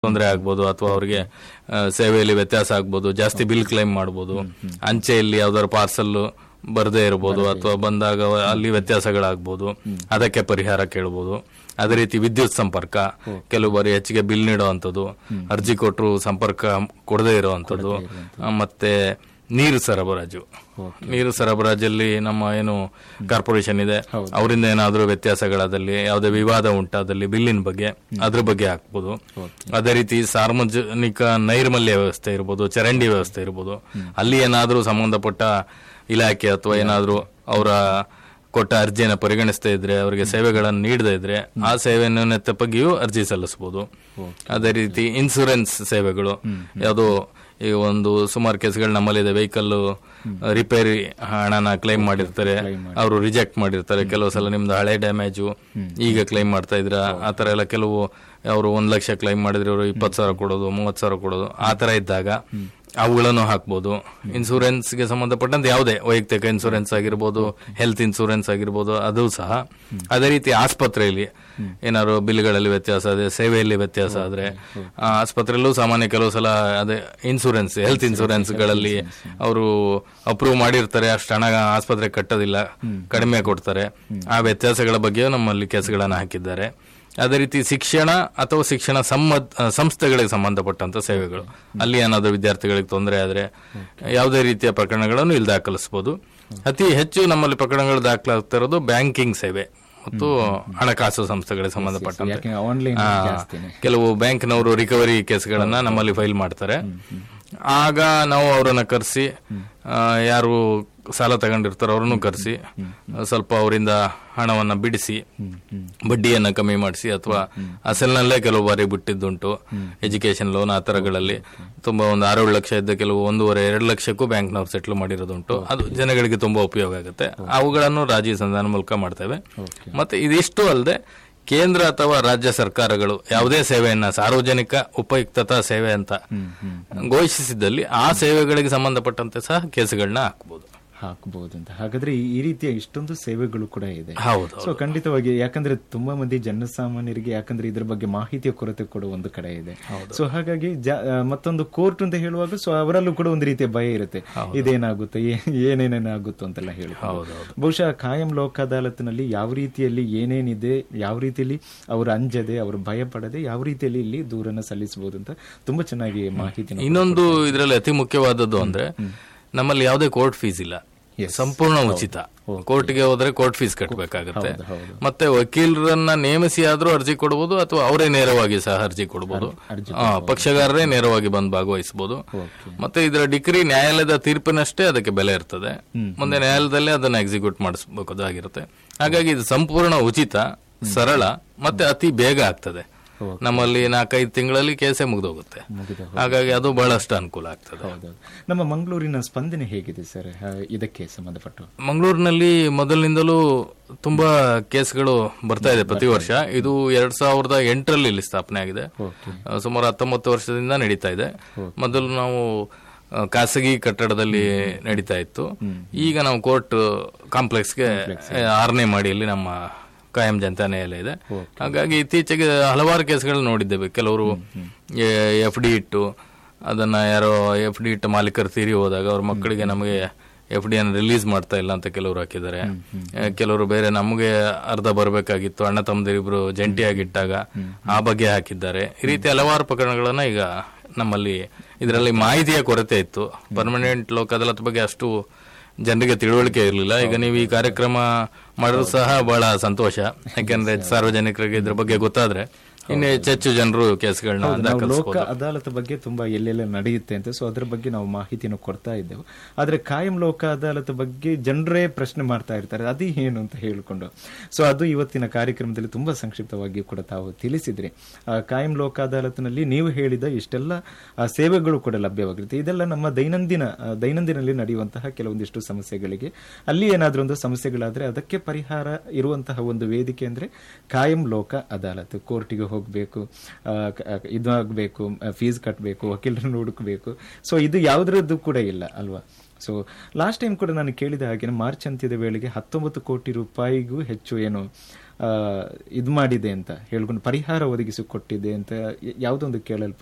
ತೊಂದರೆ ಆಗ್ಬೋದು ಅಥವಾ ಅವರಿಗೆ ಆ, ಸೇವೆಯಲ್ಲಿ ವ್ಯತ್ಯಾಸ ಆಗ್ಬೋದು ಜಾಸ್ತಿ ಬಿಲ್ ಕ್ಲೈಮ್ ಮಾಡ್ಬೋದು ಅಂಚೆಯಲ್ಲಿ ಯಾವ್ದಾದ್ರು ಪಾರ್ಸಲ್ ಬರದೇ ಇರಬಹುದು ಅಥವಾ ಬಂದಾಗ ಅಲ್ಲಿ ವ್ಯತ್ಯಾಸಗಳಾಗ್ಬೋದು ಅದಕ್ಕೆ ಪರಿಹಾರ ಕೇಳಬಹುದು ಅದೇ ರೀತಿ ವಿದ್ಯುತ್ ಸಂಪರ್ಕ ಕೆಲವು ಬಾರಿ ಹೆಚ್ಚಿಗೆ ಬಿಲ್ ನೀಡುವಂಥದ್ದು ಅರ್ಜಿ ಕೊಟ್ಟರು ಸಂಪರ್ಕ ಕೊಡದೇ ಇರುವಂಥದ್ದು ಆ, ಮತ್ತೆ ನೀರು ಸರಬರಾಜು ನೀರು ಸರಬರಾಜಲ್ಲಿ ನಮ್ಮ ಏನು ಕಾರ್ಪೊರೇಷನ್ ಇದೆ ಅವರಿಂದ ಏನಾದರೂ ವ್ಯತ್ಯಾಸಗಳಾದಲ್ಲಿ ಯಾವುದೇ ವಿವಾದ ಉಂಟಾದಲ್ಲಿ ಬಿಲ್ಲಿನ ಬಗ್ಗೆ ಅದ್ರ ಬಗ್ಗೆ ಹಾಕ್ಬೋದು ಅದೇ ರೀತಿ ಸಾರ್ವಜನಿಕ ನೈರ್ಮಲ್ಯ ವ್ಯವಸ್ಥೆ ಇರ್ಬೋದು ಚರಂಡಿ ವ್ಯವಸ್ಥೆ ಇರ್ಬೋದು ಅಲ್ಲಿ ಏನಾದರೂ ಸಂಬಂಧಪಟ್ಟ ಇಲಾಖೆ ಅಥವಾ ಏನಾದರೂ ಅವರ ಕೊಟ್ಟ ಅರ್ಜಿಯನ್ನು ಪರಿಗಣಿಸದೇ ಇದ್ರೆ ಅವರಿಗೆ ಸೇವೆಗಳನ್ನು ನೀಡದೇ ಇದ್ರೆ ಆ ಸೇವೆಯನ್ನು ತಪ್ಪಗಿಯೂ ಅರ್ಜಿ ಸಲ್ಲಿಸಬಹುದು ಅದೇ ರೀತಿ ಇನ್ಸೂರೆನ್ಸ್ ಸೇವೆಗಳು ಯಾವುದೋ ಈಗ ಒಂದು ಸುಮಾರು ಕೇಸ್ಗಳು ನಮ್ಮಲ್ಲಿದೆ ವೆಹಿಕಲ್ ರಿಪೇರಿ ಹಣನ ಕ್ಲೈಮ್ ಮಾಡಿರ್ತಾರೆ ಅವರು ರಿಜೆಕ್ಟ್ ಮಾಡಿರ್ತಾರೆ ಕೆಲವು ಸಲ ನಿಮ್ದು ಹಳೆ ಡ್ಯಾಮೇಜು ಈಗ ಕ್ಲೈಮ್ ಮಾಡ್ತಾ ಇದ್ರ ಆ ತರ ಎಲ್ಲ ಕೆಲವು ಅವರು ಒಂದ್ ಲಕ್ಷ ಕ್ಲೈಮ್ ಮಾಡಿದ್ರೆ ಅವರು ಇಪ್ಪತ್ತು ಸಾವಿರ ಕೊಡೋದು ಮೂವತ್ತು ಸಾವಿರ ಕೊಡೋದು ಆ ತರ ಇದ್ದಾಗ ಅವುಗಳನ್ನು ಹಾಕ್ಬೋದು ಇನ್ಸೂರೆನ್ಸ್ಗೆ ಸಂಬಂಧಪಟ್ಟಂತೆ ಯಾವುದೇ ವೈಯಕ್ತಿಕ ಇನ್ಸೂರೆನ್ಸ್ ಆಗಿರ್ಬೋದು ಹೆಲ್ತ್ ಇನ್ಸೂರೆನ್ಸ್ ಆಗಿರ್ಬೋದು ಅದು ಸಹ ಅದೇ ರೀತಿ ಆಸ್ಪತ್ರೆಯಲ್ಲಿ ಏನಾದ್ರು ಬಿಲ್ಗಳಲ್ಲಿ ವ್ಯತ್ಯಾಸ ಅದೇ ಸೇವೆಯಲ್ಲಿ ವ್ಯತ್ಯಾಸ ಆದ್ರೆ ಆ ಆಸ್ಪತ್ರೆಯಲ್ಲೂ ಸಾಮಾನ್ಯ ಕೆಲವು ಸಲ ಅದೇ ಇನ್ಸೂರೆನ್ಸ್ ಹೆಲ್ತ್ ಇನ್ಸೂರೆನ್ಸ್ಗಳಲ್ಲಿ ಅವರು ಅಪ್ರೂವ್ ಮಾಡಿರ್ತಾರೆ ಅಷ್ಟು ಹಣ ಆಸ್ಪತ್ರೆ ಕಟ್ಟೋದಿಲ್ಲ ಕಡಿಮೆ ಕೊಡ್ತಾರೆ ಆ ವ್ಯತ್ಯಾಸಗಳ ಬಗ್ಗೆ ನಮ್ಮಲ್ಲಿ ಕೇಸ್ಗಳನ್ನು ಹಾಕಿದ್ದಾರೆ ಅದೇ ರೀತಿ ಶಿಕ್ಷಣ ಅಥವಾ ಶಿಕ್ಷಣ ಸಂಬಂಧ ಸಂಸ್ಥೆಗಳಿಗೆ ಸಂಬಂಧಪಟ್ಟಂತ ಸೇವೆಗಳು ಅಲ್ಲಿ ಏನಾದರೂ ವಿದ್ಯಾರ್ಥಿಗಳಿಗೆ ತೊಂದರೆ ಆದರೆ ಯಾವುದೇ ರೀತಿಯ ಪ್ರಕರಣಗಳನ್ನು ಇಲ್ಲಿ ದಾಖಲಿಸಬಹುದು ಅತಿ ಹೆಚ್ಚು ನಮ್ಮಲ್ಲಿ ಪ್ರಕರಣಗಳು ದಾಖಲಾಗ್ತಾ ಇರೋದು ಬ್ಯಾಂಕಿಂಗ್ ಸೇವೆ ಮತ್ತು ಹಣಕಾಸು ಸಂಸ್ಥೆಗಳಿಗೆ ಸಂಬಂಧಪಟ್ಟಂತೆ ಯಾಕೆ ಆನ್ಲೈನ್ ಆ, ಜಾಸ್ತಿನೇ ಕೆಲವು ಬ್ಯಾಂಕ್ನವರು ರಿಕವರಿ ಕೇಸ್ಗಳನ್ನ ನಮ್ಮಲ್ಲಿ ಫೈಲ್ ಮಾಡ್ತಾರೆ ಆಗ ನಾವು ಅವರನ್ನ ಕರೆಸಿ ಯಾರು ಸಾಲ ತಗೊಂಡಿರ್ತಾರೋ ಅವ್ರನ್ನು ಕರೆಸಿ ಸ್ವಲ್ಪ ಅವರಿಂದ ಹಣವನ್ನ ಬಿಡಿಸಿ ಬಡ್ಡಿಯನ್ನ ಕಮ್ಮಿ ಮಾಡಿಸಿ ಅಥವಾ ಅಸಲ್ನಲ್ಲೇ ಕೆಲವು ಬಾರಿ ಬಿಟ್ಟಿದ್ದುಂಟು ಎಜುಕೇಶನ್ ಲೋನ್ ಆ ತರಗಳಲ್ಲಿ ತುಂಬಾ ಒಂದು ಆರೇಳು ಲಕ್ಷ ಇದ್ದ ಕೆಲವು ಒಂದೂವರೆ ಎರಡು ಲಕ್ಷಕ್ಕೂ ಬ್ಯಾಂಕ್ನವ್ರು ಸೆಟ್ಲ್ ಮಾಡಿರೋದುಂಟು ಅದು ಜನಗಳಿಗೆ ತುಂಬಾ ಉಪಯೋಗ ಆಗುತ್ತೆ ಅವುಗಳನ್ನು ರಾಜಿ ಸಂಧಾನ ಮೂಲಕ ಮಾಡ್ತೇವೆ ಮತ್ತೆ ಇದಿಷ್ಟು ಅಲ್ಲದೆ ಕೇಂದ್ರ ಅಥವಾ ರಾಜ್ಯ ಸರ್ಕಾರಗಳು ಯಾವುದೇ ಸೇವೆಯನ್ನ ಸಾರ್ವಜನಿಕ ಉಪಯುಕ್ತತಾ ಸೇವೆ ಅಂತ ಘೋಷಿಸಿದಲ್ಲಿ ಆ ಸೇವೆಗಳಿಗೆ ಸಂಬಂಧಪಟ್ಟಂತೆ ಸಹ ಕೇಸುಗಳನ್ನ ಹಾಕಬಹುದು ಹಾಕಬಹುದು ಅಂತ ಹಾಗಾದ್ರೆ ಈ- ಈ ರೀತಿಯ ಇಷ್ಟೊಂದು ಸೇವೆಗಳು ಕೂಡ ಇದೆ ಹೌದು ಸೊ ಖಂಡಿತವಾಗಿ ಯಾಕಂದ್ರೆ ತುಂಬಾ ಮಂದಿ ಜನಸಾಮಾನ್ಯರಿಗೆ ಯಾಕಂದ್ರೆ ಇದ್ರ ಬಗ್ಗೆ ಮಾಹಿತಿಯ ಕೊರತೆ ಕೂಡ ಒಂದು ಕಡೆ ಇದೆ ಸೊ ಹಾಗಾಗಿ ಜ- ಆ, ಮತ್ತೊಂದು ಕೋರ್ಟ್ ಅಂತ ಹೇಳುವಾಗ ಸೊ ಅವರಲ್ಲೂ ಕೂಡ ಒಂದು ರೀತಿಯ ಭಯ ಇರುತ್ತೆ ಇದೇನಾಗುತ್ತೆ ಏ- ಏನೇನೇನಾಗುತ್ತೋ ಅಂತೆಲ್ಲ ಹೇಳಿ ಬಹುಶಃ ಕಾಯಂ ಲೋಕ ಅದಾಲತ್ನಲ್ಲಿ ಯಾವ ರೀತಿಯಲ್ಲಿ ಏನೇನಿದೆ ಯಾವ ರೀತಿಯಲ್ಲಿ ಅವರು ಅಂಜದೆ ಅವರು ಭಯ ಪಡದೆ ಯಾವ ರೀತಿಯಲ್ಲಿ ಇಲ್ಲಿ ದೂರನ್ನ ಸಲ್ಲಿಸಬಹುದು ಅಂತ ತುಂಬಾ ಚೆನ್ನಾಗಿ ಮಾಹಿತಿ ಇನ್ನೊಂದು ಇದರಲ್ಲಿ ಅತಿ ಮುಖ್ಯವಾದದ್ದು ಅಂದ್ರೆ ನಮ್ಮಲ್ಲಿ ಯಾವುದೇ ಕೋರ್ಟ್ ಫೀಸ್ ಇಲ್ಲ ಸಂಪೂರ್ಣ ಉಚಿತ ಕೋರ್ಟ್ಗೆ ಹೋದ್ರೆ ಕೋರ್ಟ್ ಫೀಸ್ ಕಟ್ಟಬೇಕಾಗುತ್ತೆ ಮತ್ತೆ ವಕೀಲರನ್ನ ನೇಮಿಸಿ ಆದ್ರೂ ಅರ್ಜಿ ಕೊಡಬಹುದು ಅಥವಾ ಅವರೇ ನೇರವಾಗಿ ಸಹ ಅರ್ಜಿ ಕೊಡಬಹುದು ಆ, ಪಕ್ಷಗಾರರೇ ನೇರವಾಗಿ ಬಂದು ಭಾಗವಹಿಸಬಹುದು ಮತ್ತೆ ಇದರ ಡಿಗ್ರಿ ನ್ಯಾಯಾಲಯದ ತೀರ್ಪಿನಷ್ಟೇ ಅದಕ್ಕೆ ಬೆಲೆ ಇರ್ತದೆ ಮುಂದೆ ನ್ಯಾಯಾಲಯದಲ್ಲೇ ಅದನ್ನ ಎಕ್ಸಿಕ್ಯೂಟ್ ಮಾಡಿಸಬೇಕಾಗಿರುತ್ತೆ ಹಾಗಾಗಿ ಇದು ಸಂಪೂರ್ಣ ಉಚಿತ ಸರಳ ಮತ್ತೆ ಅತಿ ಬೇಗ ಆಗ್ತದೆ ನಮ್ಮಲ್ಲಿ ನಾಲ್ಕೈದು ತಿಂಗಳಲ್ಲಿ ಕೇಸೇ ಮುಗಿದೋಗುತ್ತೆ ಹಾಗಾಗಿ ಅದು ಬಹಳಷ್ಟು ಅನುಕೂಲ ಆಗ್ತದೆ ಹೌದೌದು ನಮ್ಮ ಮಂಗಳೂರಿನ ಸ್ಪಂದನೆ ಹೇಗಿದೆ ಸರ್ ಆ, ಇದಕ್ಕೆ ಸಂಬಂಧಪಟ್ಟು ಮಂಗಳೂರಿನಲ್ಲಿ ಮೊದಲಿನಿಂದಲೂ ತುಂಬಾ ಕೇಸ್ಗಳು ಬರ್ತಾ ಇದೆ ಪ್ರತಿ ವರ್ಷ ಇದು ಎರಡ್ ಸಾವಿರದ ಎಂಟರಲ್ಲಿ ಇಲ್ಲಿ ಸ್ಥಾಪನೆ ಆಗಿದೆ ಆ, ಸುಮಾರು ಹತ್ತೊಂಬತ್ತು ವರ್ಷದಿಂದ ನಡೀತಾ ಇದೆ ಮೊದಲು ನಾವು ಆ, ಖಾಸಗಿ ಕಟ್ಟಡದಲ್ಲಿ ನಡೀತಾ ಇತ್ತು ಈಗ ನಾವು ಕೋರ್ಟ್ ಕಾಂಪ್ಲೆಕ್ಸ್ಗೆ ಆರನೇ ಮಾಡಿಯಲ್ಲಿ ನಮ್ಮ ಕಾಯಂ ಜನತಾ ನ್ಯಾಯಾಲಯ ಇದೆ ಹಾಗಾಗಿ ಇತ್ತೀಚೆಗೆ ಹಲವಾರು ಕೇಸ್ಗಳು ನೋಡಿದ್ದೇವೆ ಕೆಲವರು ಎಫ್ ಡಿ ಇಟ್ಟು ಅದನ್ನ ಯಾರೋ ಎಫ್ ಡಿ ಇಟ್ಟ ಮಾಲೀಕರು ತೀರಿ ಹೋದಾಗ ಅವ್ರ ಮಕ್ಕಳಿಗೆ ನಮಗೆ ಎಫ್ ಡಿ ಅನ್ನು ರಿಲೀಸ್ ಮಾಡ್ತಾ ಇಲ್ಲ ಅಂತ ಕೆಲವರು ಹಾಕಿದ್ದಾರೆ ಆ, ಕೆಲವರು ಬೇರೆ ನಮಗೆ ಅರ್ಧ ಬರಬೇಕಾಗಿತ್ತು ಅಣ್ಣ ತಮ್ಮದಿರಿಬ್ರು ಜಂಟಿಯಾಗಿಟ್ಟಾಗ ಆ ಬಗ್ಗೆ ಹಾಕಿದ್ದಾರೆ ಈ ರೀತಿ ಹಲವಾರು ಪ್ರಕರಣಗಳನ್ನ ಈಗ ನಮ್ಮಲ್ಲಿ ಇದರಲ್ಲಿ ಮಾಹಿತಿಯ ಕೊರತೆ ಇತ್ತು ಪರ್ಮನೆಂಟ್ ಲೋಕ ಅದಾಲತ್ ಬಗ್ಗೆ ಅಷ್ಟು ಜನರಿಗೆ ತಿಳುವಳಿಕೆ ಇರಲಿಲ್ಲ ಈಗ ನೀವು ಈ ಕಾರ್ಯಕ್ರಮ ಮಾಡೋದು ಸಹ ಬಹಳ ಸಂತೋಷ ಯಾಕೆಂದ್ರೆ ಸಾರ್ವಜನಿಕರಿಗೆ ಇದ್ರ ಬಗ್ಗೆ ಗೊತ್ತಾದ್ರೆ ಇನ್ನು ಹೆಚ್ಚೆಚ್ಚು ಜನರು ಕೇಸ್ಗಳನ್ನ ನಾವು ಲೋಕ ದಾಖಲಿಸಬಹುದು ಅದಾಲತ್ ಬಗ್ಗೆ ತುಂಬಾ ಎಲ್ಲೆಲ್ಲ ನಡೆಯುತ್ತೆ ಅಂತ ಸೊ ಅದ್ರ ಬಗ್ಗೆ ನಾವು ಮಾಹಿತಿಯನ್ನು ಕೊಡ್ತಾ ಇದ್ದೆವು ಆದ್ರೆ ಕಾಯಂ ಲೋಕ ಅದಾಲತ್ ಬಗ್ಗೆ ಜನರೇ ಪ್ರಶ್ನೆ ಮಾಡ್ತಾ ಇರ್ತಾರೆ ಅದು ಏನು ಅಂತ ಹೇಳಿಕೊಂಡು ಸೊ ಅದು ಇವತ್ತಿನ ಕಾರ್ಯಕ್ರಮದಲ್ಲಿ ತುಂಬಾ ಸಂಕ್ಷಿಪ್ತವಾಗಿ ಕೂಡ ತಾವು ತಿಳಿಸಿದ್ರಿ ಆ, ಕಾಯಂ ಲೋಕ ಅದಾಲತ್ನಲ್ಲಿ ನೀವು ಹೇಳಿದ ಇಷ್ಟೆಲ್ಲ ಆ, ಸೇವೆಗಳು ಕೂಡ ಲಭ್ಯವಾಗಿರುತ್ತೆ ಇದೆಲ್ಲ ನಮ್ಮ ದೈನಂದಿನ ಆ, ದೈನಂದಿನಲ್ಲಿ ನಡೆಯುವಂತಹ ಕೆಲವೊಂದಿಷ್ಟು ಸಮಸ್ಯೆಗಳಿಗೆ ಅಲ್ಲಿ ಏನಾದ್ರೂ ಒಂದು ಸಮಸ್ಯೆಗಳಾದ್ರೆ ಅದಕ್ಕೆ ಪರಿಹಾರ ಇರುವಂತಹ ಒಂದು ವೇದಿಕೆ ಅಂದ್ರೆ ಕಾಯಂ ಲೋಕ ಅದಾಲತ್ ಕೋರ್ಟಿಗೆ ಹೋಗಬೇಕು ಇದು ಆಗಬೇಕು ಫೀಸ್ ಕಟ್ಟಬೇಕು ವಕೀಲರನ್ನು ಹುಡುಕಬೇಕು ಸೊ ಇದು ಯಾವುದರದ್ದು ಕೂಡ ಇಲ್ಲ ಅಲ್ವಾ ಸೊ ಲಾಸ್ಟ್ ಟೈಮ್ ಕೂಡ ನಾನು ಕೇಳಿದ ಹಾಗೆ ಮಾರ್ಚ್ ಅಂತ್ಯದ ವೇಳೆಗೆ ಹತ್ತೊಂಬತ್ತು ಕೋಟಿ ರೂಪಾಯಿಗೂ ಹೆಚ್ಚು ಏನು ಇದು ಮಾಡಿದೆ ಅಂತ ಹೇಳ್ಕೊಂಡು ಪರಿಹಾರ ಒದಗಿಸಿ ಕೊಟ್ಟಿದೆ ಅಂತ ಯಾವುದೊಂದು ಕೇಳಲ್ಪಟ್ಟಿದೆ